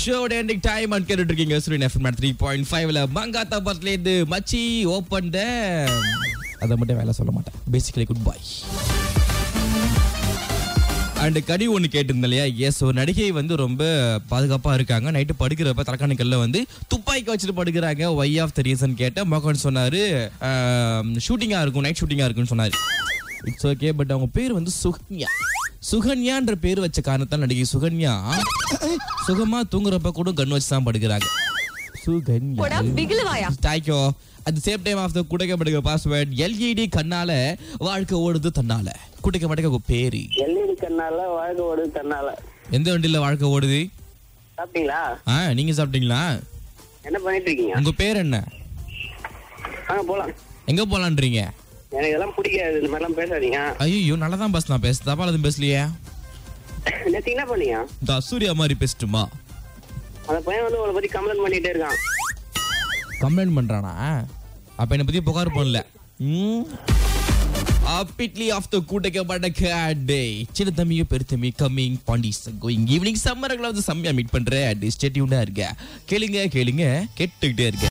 ஷோட ending time and கேட்டுட்டு இருக்கீங்க சூரியன் எஃப்எம் த்ரீ பாயிண்ட் ஃபைவ்ல மங்காத்தா பர்த்ல இருந்து மச்சி ஓப்பன் த அதை மட்டும் வேலை சொல்ல மாட்டேன் பேசிக்கலி குட் பாய் அண்ட் கடி ஒன்று கேட்டிருந்தேன் இல்லையா எஸ் ஒரு நடிகை வந்து ரொம்ப பாதுகாப்பாக இருக்காங்க நைட்டு படுக்கிறப்ப தலைக்காணிக்கல்ல வந்து துப்பாக்கி வச்சுட்டு படுக்கிறாங்க ஒய் ஆஃப் த ரீசன் கேட்டேன் மகன் சொன்னார் ஷூட்டிங்காக இருக்கும் நைட் ஷூட்டிங்காக இருக்கும்னு சொன்னார் இட்ஸ் ஓகே பட் அவங்க பேர் வந்து சுகன்யா சுகன்யான்ற பேர் வச்ச காரணத்தால் நடிகை சுகன்யா சுகமா தூங்குறப்ப கூட கன் வச்சு தான் படுக்கிறாங்க போடா சுகன்யா பிகிலுவாயா thank you at same time of the குடைக்கப்படுகிற பாஸ்வேர்ட் எல்இடி கண்ணால வாழ்க்கை ஓடுது தன்னால குடைக்கப்பட்ட பேரு எல்இடி கண்ணால வாழ்க்கை ஓடுது தன்னால எந்த வண்டியில வாழ்க்கை ஓடுது சாப்பிட்டீங்களா ஆ நீங்க சாப்பிட்டீங்களா என்ன பண்ணிட்டு இருக்கீங்க உங்க பேர் என்ன வாங்க போலாம் எங்க போலான்றீங்க எனக்கு இதெல்லாம் பிடிக்காது இந்த மாதிரிலாம் பேசாதீங்க ஐயோ நல்லா தான் பஸ் நான் பேச தப்பால எதுவும் பேசலையே நேற்று என்ன பண்ணீங்க இந்த அசூர்யா மாதிரி பேசட்டுமா அந்த பையன் வந்து உங்களை பத்தி கம்ப்ளைண்ட் பண்ணிட்டே இருக்கான் கம்ப்ளைண்ட் பண்றானா அப்ப என்ன பத்தி புகார் பண்ணல அப்பிட்லி ஆஃப் த கூட்டக்கப்பட்ட கேடே சின்ன தம்பியோ பெரு தம்பி கம்மிங் பாண்டிஸ் கோயிங் ஈவினிங் சம்மர்களை வந்து செம்மையா மீட் பண்றேன் ஸ்டேட்யூண்டா இருக்க கேளுங்க கேளுங்க கேட்டுக்கிட்டே இருக்க